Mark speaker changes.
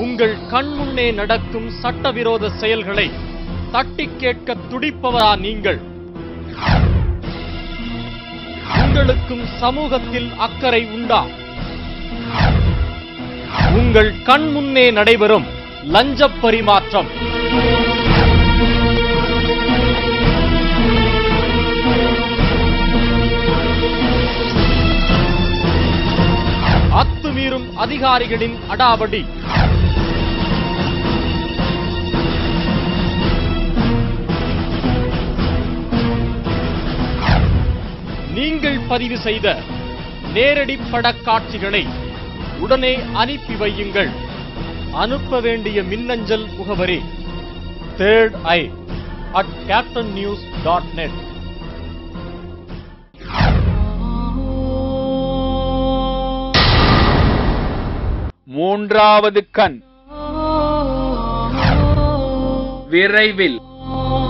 Speaker 1: உங்கள் கண்முன்னே நடக்கும் சட்டவிரோத செயல்களை தட்டி கேட்க துடிப்பவரா நீங்கள் உங்களுக்கும் சமூகத்தில் அக்கறை உண்டா உங்கள் கண்முன்னே நடைபெறும் லஞ்சப் பரிமாற்றம் அத்துமீறும் அதிகாரிகளின் அடாவடி நீங்கள் பதிவு செய்த நேரடி படக்காட்சிகளை உடனே அனுப்பி வையுங்கள் அனுப்ப வேண்டிய மின்னஞ்சல் முகவரி third eye at Captain News dot net
Speaker 2: மூன்றாவது கண் விரைவில்